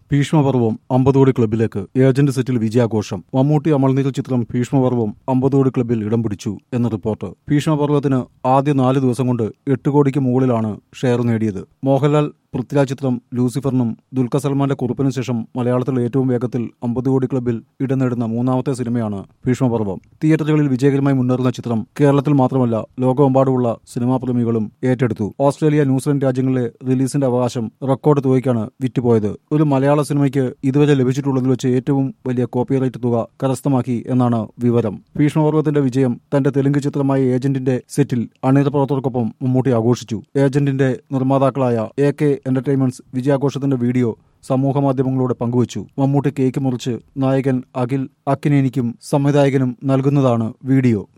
ഭീഷ്മപർവം അമ്പതോടി ക്ലബിലേക്ക് ഏജന്റ് സെറ്റിൽ വിജയാഘോഷം മമ്മൂട്ടി അമൽനീൽ ചിത്രം ഭീഷ്മപർവം അമ്പതോടി ക്ലബിൽ ഇടം പിടിച്ചു എന്ന റിപ്പോർട്ട് ഭീഷ്മപർവത്തിന് ആദ്യ നാല് ദിവസം കൊണ്ട് എട്ട് കോടിക്ക് മുകളിലാണ് ഷെയർ നേടിയത് മോഹൻലാൽ പൃഥ്വിരാജ് ചിത്രം ലൂസിഫറിനും ദുൽഖർ സൽമാന്റെ കുറിപ്പിനും ശേഷം മലയാളത്തിൽ ഏറ്റവും വേഗത്തിൽ അമ്പത് കോടി ക്ലബിൽ ഇടം നേടുന്ന മൂന്നാമത്തെ സിനിമയാണ് ഭീഷ്മപർവം തിയേറ്ററുകളിൽ വിജയകരമായി മുന്നേറുന്ന ചിത്രം കേരളത്തിൽ മാത്രമല്ല ലോകമെമ്പാടുമുള്ള സിനിമാ പ്രേമികളും ഏറ്റെടുത്തു ഓസ്ട്രേലിയ ന്യൂസിലൻഡ് രാജ്യങ്ങളിലെ റിലീസിന്റെ അവകാശം റെക്കോർഡ് തുകയ്ക്കാണ് വിറ്റുപോയത് ഒരു മലയാള സിനിമയ്ക്ക് ഇതുവരെ ലഭിച്ചിട്ടുള്ളതിൽ വെച്ച് ഏറ്റവും വലിയ കോപ്പിറൈറ്റ് തുക കരസ്ഥമാക്കി എന്നാണ് വിവരം ഭീഷ്മപർവത്തിന്റെ വിജയം തന്റെ തെലുങ്ക് ചിത്രമായ ഏജന്റിന്റെ സെറ്റിൽ അണിയറ പ്രവർത്തകർക്കൊപ്പം മമ്മൂട്ടി ആഘോഷിച്ചു ഏജന്റിന്റെ നിർമ്മാതാക്കളായ എ കെ എന്റർടൈൻമെന്റ്സ് വിജയാഘോഷത്തിന്റെ വീഡിയോ സമൂഹ മാധ്യമങ്ങളോട് പങ്കുവച്ചു മമ്മൂട്ടി കേക്ക് മുറിച്ച് നായകൻ അഖിൽ അക്കിനേനിക്കും സംവിധായകനും നൽകുന്നതാണ് വീഡിയോ